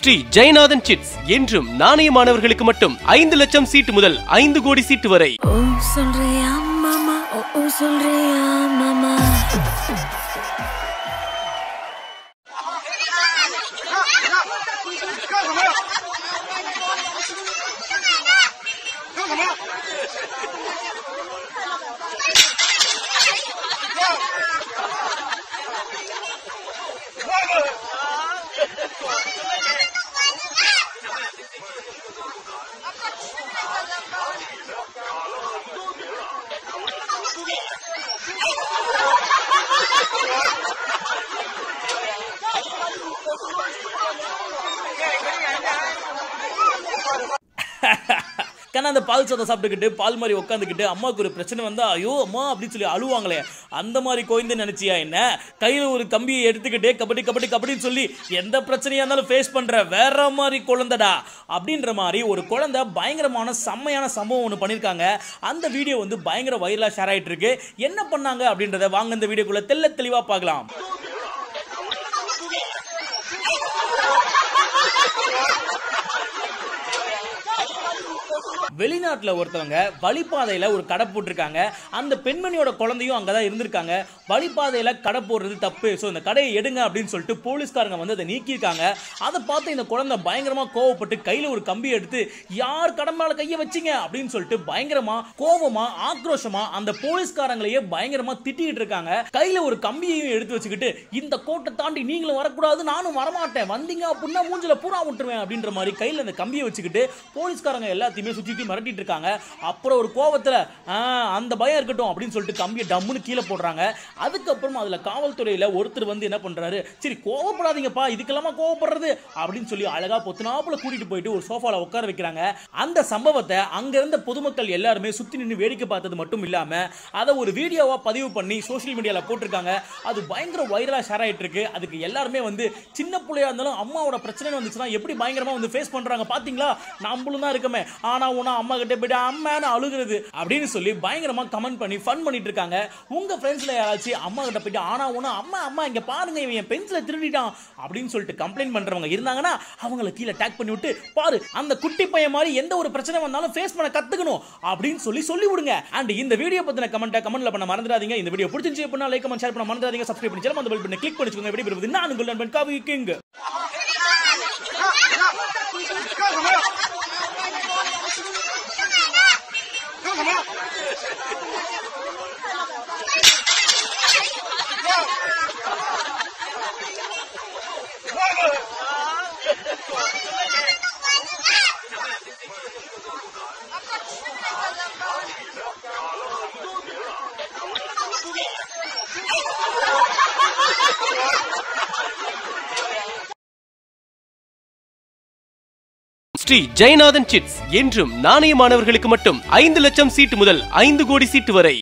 Sri Jeyanathan chits என்றும் நாணயமானவர்களுக்கு மட்டும் ஐந்து லட்சம் சீட்டு முதல் ஐந்து கோடி சீட்டு வரை ஓ சொல்றியா மாமா ஓ ஓ சொல்றியா மாமா கண்ணா அந்த பால் சாதம் சாப்பிட்டுக்கிட்டு பால் மாதிரி உட்காந்துக்கிட்டு அம்மாவுக்கு ஒரு பிரச்சனை வந்தா ஐயோ அம்மா அப்படின்னு சொல்லி அழுவாங்களே அந்த மாதிரி கோயந்து நினைச்சியா என்ன கையில ஒரு கம்பியை எடுத்துக்கிட்டு கபடி கபடி கபடின்னு சொல்லி எந்த பிரச்சனையா இருந்தாலும் ஃபேஸ் பண்ற வேற மாதிரி குழந்தைடா அப்படின்ற மாதிரி ஒரு குழந்தை பயங்கரமான செம்மையான சம்பவம் ஒன்று பண்ணியிருக்காங்க அந்த வீடியோ வந்து பயங்கர வைரலா ஷேர் ஆயிட்டு இருக்கு என்ன பண்ணாங்க அப்படின்றத வாங்க இந்த வீடியோக்குள்ள தெள்ள தெளிவா பார்க்கலாம் வெளிநாட்டுல ஒருத்தவங்க வழிப்பாதையில ஒரு கடை போட்டிருக்காங்க அந்த பெண்மணியோட குழந்தையும் அங்கதான் இருந்திருக்காங்க வழிப்பாதையில கடை போடுறது தப்பு ஸோ இந்த கடையை எடுங்க அப்படின்னு சொல்லிட்டு போலீஸ்காரங்க வந்து அதை நீக்கியிருக்காங்க அதை பார்த்து இந்த குழந்தை பயங்கரமா கோவப்பட்டு கையில ஒரு கம்பி எடுத்து யார் கடை மேல கையை வச்சீங்க அப்படின்னு சொல்லிட்டு பயங்கரமா கோவமா ஆக்ரோஷமா அந்த போலீஸ்காரங்களையே பயங்கரமா திட்டிட்டு இருக்காங்க கையில ஒரு கம்பியையும் எடுத்து வச்சுக்கிட்டு இந்த கோட்டை தாண்டி நீங்களும் வரக்கூடாது நானும் வரமாட்டேன் வந்தீங்க அப்படின்னா மூஞ்சில பூரா விட்டுருவேன் அப்படின்ற மாதிரி கையில அந்த கம்பியை வச்சுக்கிட்டு போலீஸ்காரங்க எல்லாத்தையுமே சுத்தி சுத்தி மிரட்டிட்டு இருக்காங்க அப்புறம் ஒரு கோவத்துல "ஆ, அந்த பயம் இருக்கட்டும் அப்படின்னு சொல்லிட்டு கம்பியை டம்முன்னு கீழே போடுறாங்க அதுக்கப்புறம் அதுல காவல்துறையில ஒருத்தர் வந்து என்ன பண்றாரு சரி கோவப்படாதீங்கப்பா இதுக்கெல்லாமா கோவப்படுறது அப்படின்னு சொல்லி அழகா பொத்துனாப்புல கூட்டிட்டு போயிட்டு ஒரு சோஃபால உட்கார வைக்கிறாங்க அந்த சம்பவத்தை அங்க இருந்த பொதுமக்கள் எல்லாருமே சுத்தி நின்று வேடிக்கை பார்த்தது மட்டும் இல்லாம அதை ஒரு வீடியோவா பதிவு பண்ணி சோஷியல் மீடியால போட்டிருக்காங்க அது பயங்கர வைரலா ஷேர் ஆயிட்டு இருக்கு அதுக்கு எல்லாருமே வந்து சின்ன பிள்ளையா இருந்தாலும் அம்மாவோட பிரச்சனை வந்துச்சுன்னா எப்படி பயங்கரமா வந்து ஃபேஸ் பண்றாங்க பாத்தீங்களா நம்மளும் தான் இருக்கமே ஆனா உனா அம்மா கிட்ட போயிட்டு அம்மான்னு அழுகுறது அப்படின்னு சொல்லி பயங்கரமா கமெண்ட் பண்ணி ஃபன் பண்ணிட்டு இருக்காங்க உங்க ஃப்ரெண்ட்ஸ்ல யாராச்சும் அம்மா கிட்ட போயிட்டு ஆனா உனா அம்மா அம்மா இங்க பாருங்க இவன் என் பென்சில திருடிட்டான் அப்படின்னு சொல்லிட்டு கம்ப்ளைண்ட் பண்றவங்க இருந்தாங்கன்னா அவங்கள கீழே டேக் பண்ணி விட்டு பாரு அந்த குட்டி பையன் மாதிரி எந்த ஒரு பிரச்சனை வந்தாலும் ஃபேஸ் பண்ண கத்துக்கணும் அப்படின்னு சொல்லி சொல்லி விடுங்க அண்ட் இந்த வீடியோ பத்தின கமெண்ட் கமெண்ட்ல பண்ண மறந்துடாதீங்க இந்த வீடியோ பிடிச்சிருந்துச்சு அப்படின்னா லைக் கமெண்ட் ஷேர் பண்ண மறந்துடாதீங்க சப்ஸ்கிரைப் பண்ணி சேனல் அந்த பெல் பண்ணி கிளிக் பண்ணிச்சுக்கோங்க எப்படி பெறுவது நான் உங்கள் நண்பன் காவி கிங் ஸ்ரீ ஜெயநாதன் சிட்ஸ் என்றும் நாணயமானவர்களுக்கு மட்டும் ஐந்து லட்சம் சீட்டு முதல் ஐந்து கோடி சீட்டு வரை